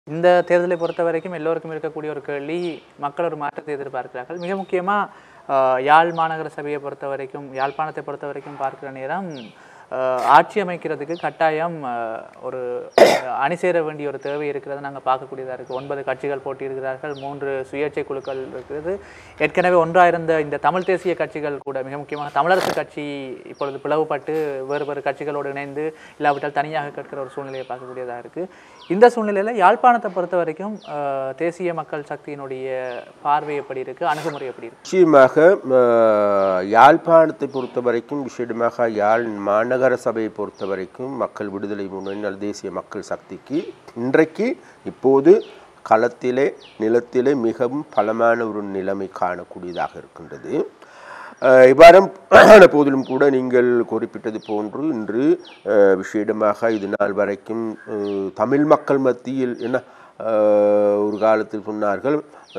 இந்த தேர்தலை பொறுத்த வரைக்கும் எல்லோருக்கும் இருக்கக்கூடிய ஒரு கேள்வி மக்கள் ஒரு மாற்றத்தை எதிர்பார்க்கிறார்கள் மிக முக்கியமாக யாழ் மாநகர சபையை பொறுத்த வரைக்கும் யாழ்ப்பாணத்தை பொறுத்த வரைக்கும் பார்க்கிற நேரம் ஆஹ், ஆட்சி அமைக்கிறதுக்கு கட்டாயம் ஆஹ், ஒரு ஆஹ், அணி சேர வேண்டிய ஒரு தேவை இருக்கிறது நாங்கள் பார்க்கக்கூடியதாக இருக்குது ஒன்பது கட்சிகள் போட்டியிடுகிறார்கள் மூன்று சுயேட்சை குழுக்கள் இருக்கிறது ஏற்கனவே ஒன்றாயிருந்த இந்த தமிழ் தேசிய கட்சிகள் கூட மிக முக்கியமாக தமிழரசு கட்சி இப்பொழுது பிளவுபட்டு வேறு வேறு கட்சிகளோடு இணைந்து இல்லாவிட்டால் தனியாக கேட்கிற ஒரு சூழ்நிலையை பார்க்கக்கூடியதாக இருக்குது இந்த சூழ்நிலையில் யாழ்ப்பாணத்தை பொறுத்த வரைக்கும் ஆஹ், தேசிய மக்கள் சக்தியினுடைய பார்வை எப்படி இருக்குது அணுகுமுறை எப்படி இருக்குது நிச்சயமாக அஹ், யாழ்ப்பாணத்தை பொறுத்த வரைக்கும் விசேடமாக யாழ் மாநகர சபையை பொறுத்த வரைக்கும் மக்கள் விடுதலை முன்னணி அல்லது தேசிய மக்கள் சக்திக்கு இன்றைக்கு இப்போது களத்திலே நிலத்திலே மிகவும் பலமான ஒரு நிலைமை காணக்கூடியதாக இருக்கின்றது அஹ், இவ்வாறும் ஆன போதிலும் கூட நீங்கள் குறிப்பிட்டது போன்று இன்று அஹ், விசேடமாக இது நாள் வரைக்கும் அஹ், தமிழ் மக்கள் மத்தியில் என்ன அஹ், ஒரு காலத்தில் சொன்னார்கள்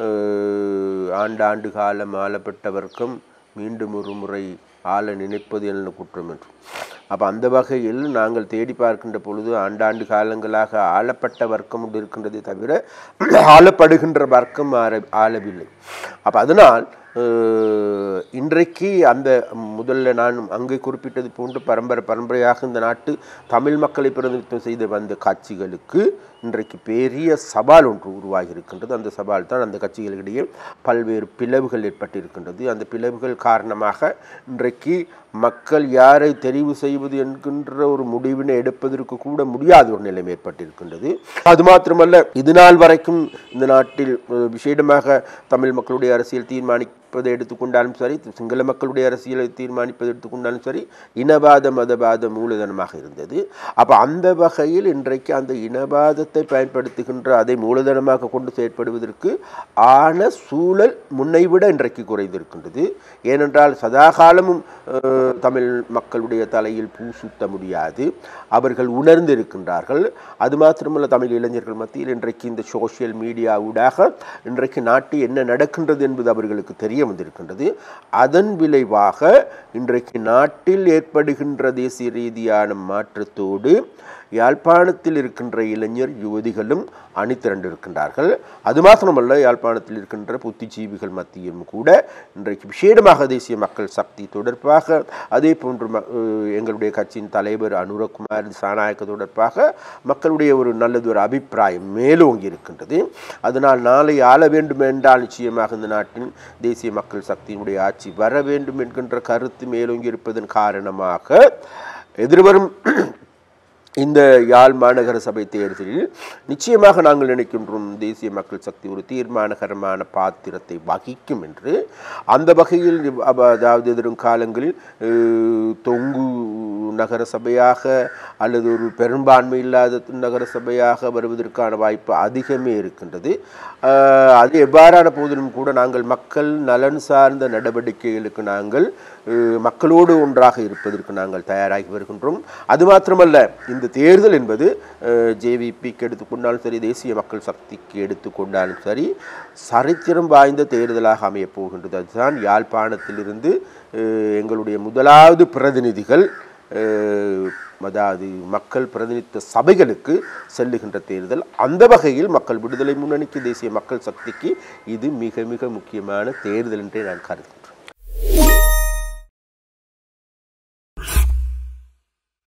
அஹ், ஆண்டாண்டு காலம் ஆளப்பட்டவர்க்கும் மீண்டும் ஒரு முறை ஆள நினைப்பது என்ன குற்றம் என்று அப்போ அந்த வகையில் நாங்கள் தேடி பார்க்கின்ற பொழுது ஆண்டாண்டு காலங்களாக ஆளப்பட்ட வர்க்கம் ஒன்று இருக்கின்றதே தவிர ஆளப்படுகின்ற வர்க்கம் ஆற ஆளவில்லை அப்போ அதனால் அஹ், இன்றைக்கு அந்த முதல்ல நான் அங்கே குறிப்பிட்டது போன்று பரம்பரை பரம்பரையாக இந்த நாட்டு தமிழ் மக்களை பிரதிநிதித்துவம் செய்து வந்த காட்சிகளுக்கு இன்றைக்கு பெரிய சவால் ஒன்று உருவாகி இருக்கின்றது அந்த சவால் தான் அந்த கட்சிகளிடையே பல்வேறு பிளவுகள் ஏற்பட்டிருக்கின்றது அந்த பிளவுகள் காரணமாக இன்றைக்கு மக்கள் யாரை தெரிவு செய்வது என்கின்ற ஒரு முடிவினை எடுப்பதற்கு கூட முடியாத ஒரு நிலைமை ஏற்பட்டிருக்கின்றது அது மாத்திரமல்ல இது நாள் வரைக்கும் இந்த நாட்டில் அஹ், விசேடமாக தமிழ் மக்களுடைய அரசியல் தீர்மானிப்பதை எடுத்துக்கொண்டாலும் சரி சிங்கள மக்களுடைய அரசியலை தீர்மானிப்பதை எடுத்துக்கொண்டாலும் சரி இனவாத மதவாத மூலதனமாக இருந்தது அப்போ அந்த வகையில் இன்றைக்கு அந்த இனவாதத்தை பயன்படுத்துகின்ற அதை மூலதனமாக கொண்டு செயற்படுவதற்கு ஆன சூழல் முன்னைவிட இன்றைக்கு குறைந்திருக்கின்றது ஏனென்றால் சதாகாலமும் அஹ், தமிழ் மக்களுடைய தலையில் பூ சுத்த முடியாது அவர்கள் உணர்ந்திருக்கின்றார்கள் அது மாத்திரமல்ல தமிழ் இளைஞர்கள் மத்தியில் இன்றைக்கு இந்த சோஷியல் மீடியா ஊடாக இன்றைக்கு நாட்டில் என்ன நடக்கின்றது என்பது அவர்களுக்கு தெரிய வந்திருக்கின்றது அதன் விளைவாக இன்றைக்கு நாட்டில் ஏற்படுகின்ற தேசிய ரீதியான மாற்றத்தோடு யாழ்ப்பாணத்தில் இருக்கின்ற இளைஞர் யுவதிகளும் அணிதிரண்டிருக்கின்றார்கள் அது மாத்திரமல்ல யாழ்ப்பாணத்தில் இருக்கின்ற புத்திஜீவிகள் மத்தியிலும் கூட இன்றைக்கு விசேடமாக தேசிய மக்கள் சக்தி தொடர்பாக அதே போன்று ம- அஹ் எங்களுடைய கட்சியின் தலைவர் அனுரகுமார் சாநாயக்க தொடர்பாக மக்களுடைய ஒரு நல்லது ஒரு அபிப்பிராயம் மேலோங்கி இருக்கின்றது அதனால் நாளை ஆள வேண்டும் என்றால் நிச்சயமாக இந்த நாட்டின் தேசிய மக்கள் சக்தியினுடைய ஆட்சி வர வேண்டும் என்கின்ற கருத்து மேலோங்கி இருப்பதன் காரணமாக எதிர்வரும் இந்த யாழ் மாநகர சபை தேர்தலில் நிச்சயமாக நாங்கள் நினைக்கின்றோம் தேசிய மக்கள் சக்தி ஒரு தீர்மானகரமான பாத்திரத்தை வகிக்கும் என்று அந்த வகையில் இவ்- அவ- அதாவது எதிரும் காலங்களில் அஹ், தொங்கு நகர சபையாக அல்லது ஒரு பெரும்பான்மை இல்லாத நகர சபையாக வருவதற்கான வாய்ப்பு அதிகமே இருக்கின்றது அஹ், அது எவ்வாறான போதிலும் கூட நாங்கள் மக்கள் நலன் சார்ந்த நடவடிக்கைகளுக்கு நாங்கள் அஹ், மக்களோடு ஒன்றாக இருப்பதற்கு நாங்கள் தயாராகி வருகின்றோம் அது மாத்திரமல்ல இந்த தேர்தல் என்பது ஜேவிபிக்கு எடுத்துக்கொண்டாலும் சரி தேசிய மக்கள் சக்திக்கு எடுத்துக்கொண்டாலும் சரி சரித்திரம் வாய்ந்த தேர்தலாக அமையப் போகின்றது அதுதான் யாழ்ப்பாணத்திலிருந்து அஹ், எங்களுடைய முதலாவது பிரதிநிதிகள் அஹ், அதாவது மக்கள் பிரதிநிதித்துவ சபைகளுக்கு செல்லுகின்ற தேர்தல் அந்த வகையில் மக்கள் விடுதலை முன்னணிக்கு தேசிய மக்கள் சக்திக்கு இது மிக மிக முக்கியமான தேர்தல் என்றே நான் கருதுகிறேன்